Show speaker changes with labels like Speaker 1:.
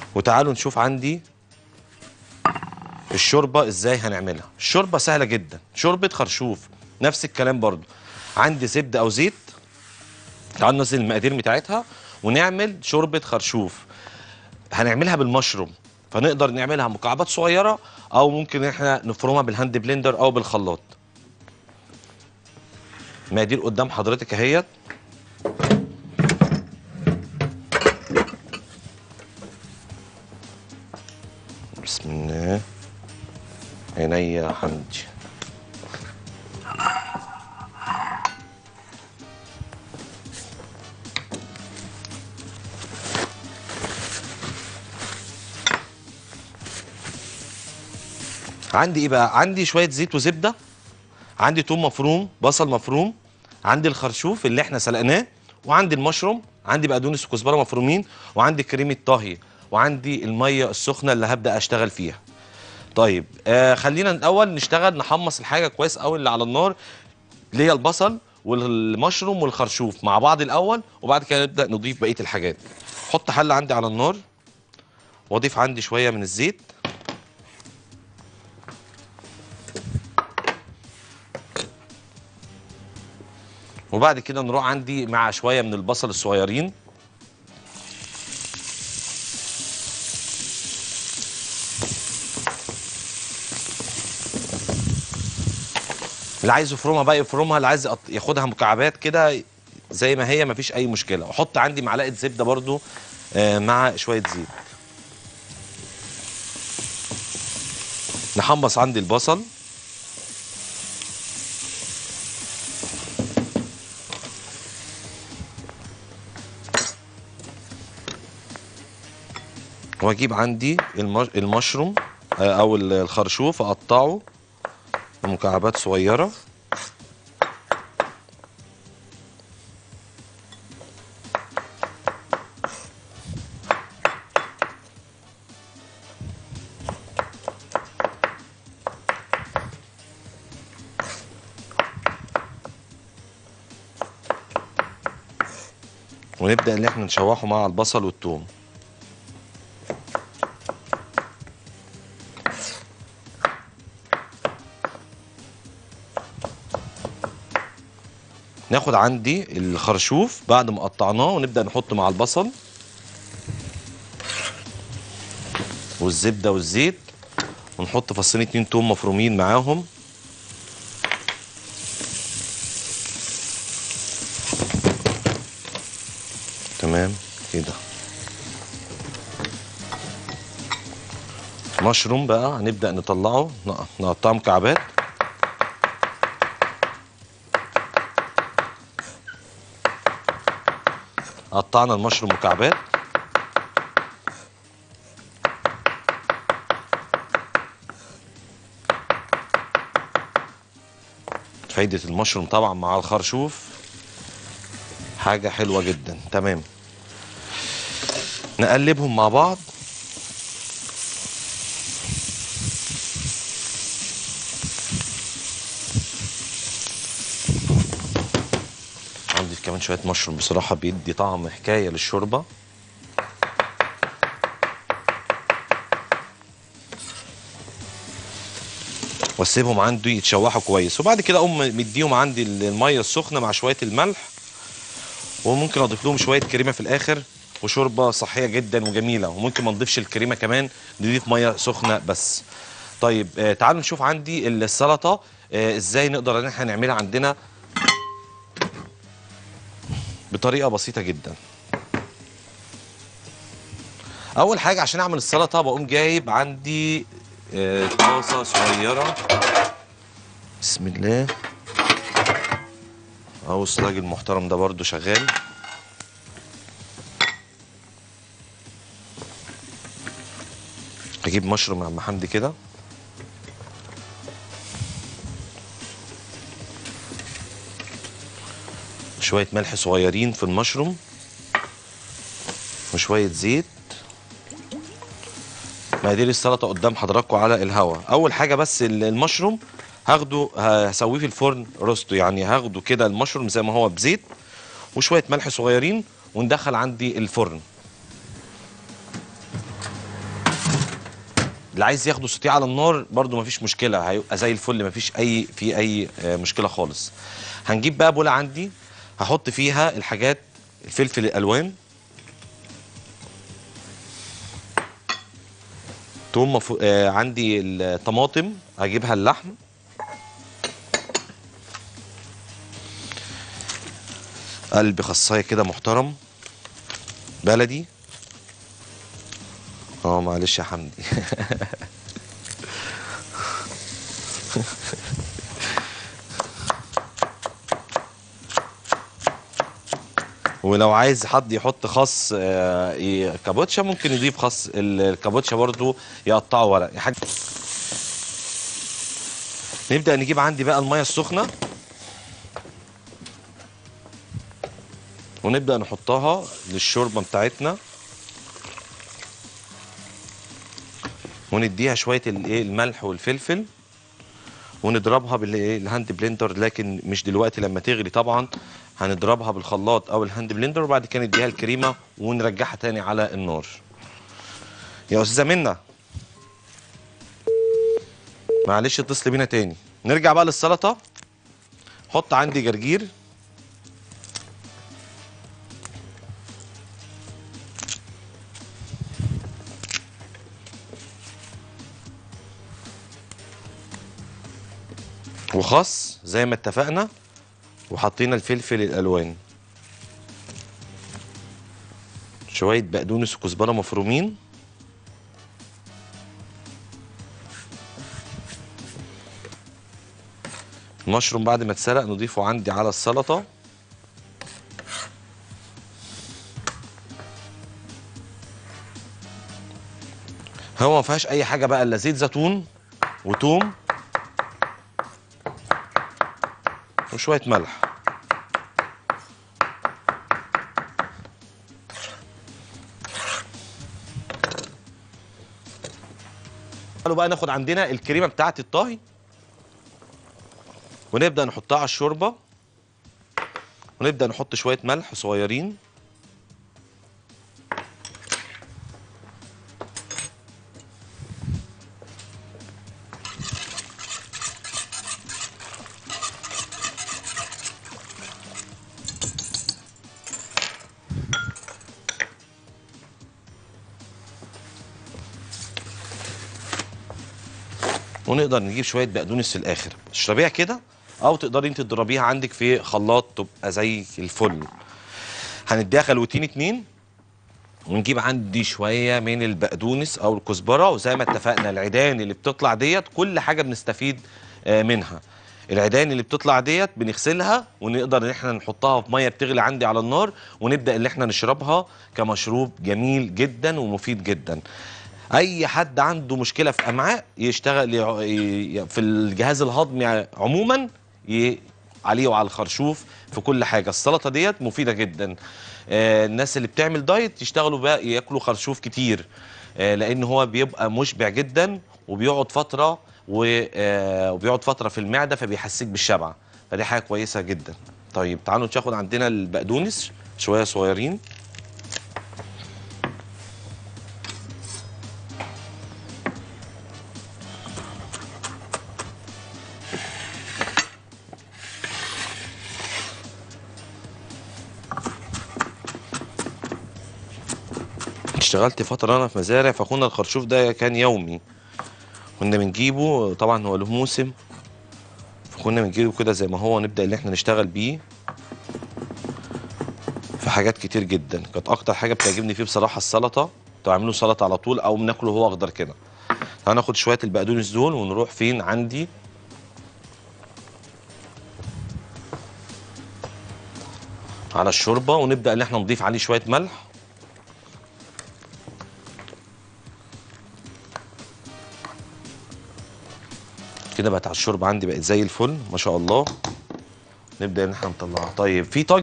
Speaker 1: وتعالوا نشوف عندي الشوربه ازاي هنعملها الشوربه سهله جدا شوربه خرشوف نفس الكلام برضو عندي زبده او زيت تعالوا ننزل المقادير بتاعتها ونعمل شوربه خرشوف هنعملها بالمشروم فنقدر نعملها مكعبات صغيره او ممكن احنا نفرمها بالهاند بلندر او بالخلاط مقادير قدام حضرتك اهيت بسم الله عينيا يا حمدي عندي ايه بقى عندي شويه زيت وزبده عندي توم مفروم بصل مفروم عندي الخرشوف اللي احنا سلقناه وعندي المشروم عندي بقدونس وكزبره مفرومين وعندي كريمه طهي وعندي الميه السخنه اللي هبدا اشتغل فيها طيب آه خلينا الاول نشتغل نحمص الحاجه كويس قوي اللي على النار اللي هي البصل والمشروم والخرشوف مع بعض الاول وبعد كده نبدا نضيف بقيه الحاجات احط حله عندي على النار واضيف عندي شويه من الزيت وبعد كده نروح عندي مع شويه من البصل الصغيرين اللي عايز يفرمها بقى يفرمها اللي عايز يقط- ياخدها مكعبات كده زي ما هي مفيش اي مشكله واحط عندي معلقه زبده برضو آه، مع شويه زيت نحمص عندي البصل واجيب عندي المش- المشروم آه، او ال- الخرشوف اقطعه مكعبات صغيره ونبدا ان احنا نشوحه مع البصل والثوم ناخد عندي الخرشوف بعد ما قطعناه ونبدا نحط مع البصل والزبده والزيت ونحط فصين اتنين توم مفرومين معاهم تمام كده مشروم بقى هنبدا نطلعه نق- نقطعه مكعبات قطعنا المشروم مكعبات فايدة المشروم طبعا مع الخرشوف حاجة حلوة جدا تمام نقلبهم مع بعض عندي كمان شوية مشروم بصراحة بيدي طعم حكاية للشوربة واسيبهم عندي يتشوحوا كويس وبعد كده اقوم مديهم عندي المية السخنة مع شوية الملح وممكن اضيف لهم شوية كريمة في الاخر وشوربة صحية جدا وجميلة وممكن ما نضيفش الكريمة كمان نضيف مية سخنة بس طيب آه تعالوا نشوف عندي السلطة آه ازاي نقدر ان احنا نعملها عندنا بطريقه بسيطه جدا اول حاجه عشان اعمل السلطه بقوم جايب عندي آه، طاسه صغيره بسم الله اهو السلاج المحترم ده برضو شغال اجيب مشروم يا عم حمدي كده شوية ملح صغيرين في المشروم وشوية زيت مقادير السلطة قدام حضراتكم على الهوا أول حاجة بس ال- المشروم هاخده هسويه في الفرن روستو يعني هاخده كده المشروم زي ما هو بزيت وشوية ملح صغيرين وندخل عندي الفرن اللي عايز ياخده سوتيه على النار برده مفيش مشكله هيبقى زي الفل مفيش اي في اي آه، مشكله خالص هنجيب بقى بوله عندي هحط فيها الحاجات الفلفل الالوان توم مفو... آه عندي الطماطم هجيبها اللحم قلب خصايه كده محترم بلدي اه معلش يا حمدي ولو عايز حد يحط خس آه، ي- كابوتشا ممكن يضيف خس ال- الكابوتشا برضو يقطعه ورق يا حاج نبدأ نجيب عندي بقى المية السخنة ونبدأ نحطها للشوربة بتاعتنا ونديها شوية الايه الملح والفلفل ونضربها بالهاند بلندر لكن مش دلوقتي لما تغلي طبعا هنضربها بالخلاط او الهاند بلندر وبعد كده نديها الكريمه ونرجعها تاني على النار يا استاذه منى معلش اتصلي بينا تاني نرجع بقى للسلطه حط عندي جرجير وخس زي ما اتفقنا وحطينا الفلفل الالوان شويه بقدونس وكزبره مفرومين المشروم بعد ما اتسلق نضيفه عندي على السلطه هو ما فيهاش اي حاجه بقى الا زيت زيتون وتوم وشويه ملح تعالوا بقى ناخد عندنا الكريمه بتاعه الطهي ونبدا نحطها على الشوربه ونبدا نحط شويه ملح صغيرين ونقدر نجيب شويه بقدونس في الاخر تشربيها كده او تقدري انت تضربيها عندك في خلاط تبقى زي الفل هنديها خلوتين اتنين ونجيب عندي شويه من البقدونس او الكزبره وزي ما اتفقنا العيدان اللي بتطلع ديت كل حاجه بنستفيد آه، منها العيدان اللي بتطلع ديت بنغسلها ونقدر ان احنا نحطها في ميه بتغلي عندي على النار ونبدا ان احنا نشربها كمشروب جميل جدا ومفيد جدا اي حد عنده مشكله في امعاء يشتغل يع- ي- في الجهاز الهضمي عموما ي- عليه وعلى الخرشوف في كل حاجه السلطه ديت مفيده جدا آه، الناس اللي بتعمل دايت يشتغلوا بقى ياكلوا خرشوف كتير آه، لان هو بيبقى مشبع جدا وبيقعد فتره و- آه، وبيقعد فتره في المعده فبيحسسك بالشبع فدي حاجه كويسه جدا طيب تعالوا ناخد عندنا البقدونس شويه صغيرين اشتغلت فترة أنا في مزارع فكنا الخرشوف ده كان يومي كنا بنجيبه طبعا هو له موسم فكنا بنجيبه كده زي ما هو نبدأ اللي احنا نشتغل بيه في حاجات كتير جدا كانت أكتر حاجة بتعجبني فيه بصراحة السلطة تعملوا سلطة على طول أو بناكله هو أخضر كده هناخد شوية البقدونس دول ونروح فين عندي على الشوربة ونبدأ اللي احنا نضيف عليه شوية ملح كده بقت على الشوربه عندي بقت زي الفل ما شاء الله نبدا ان احنا نطلعها طيب في طاجن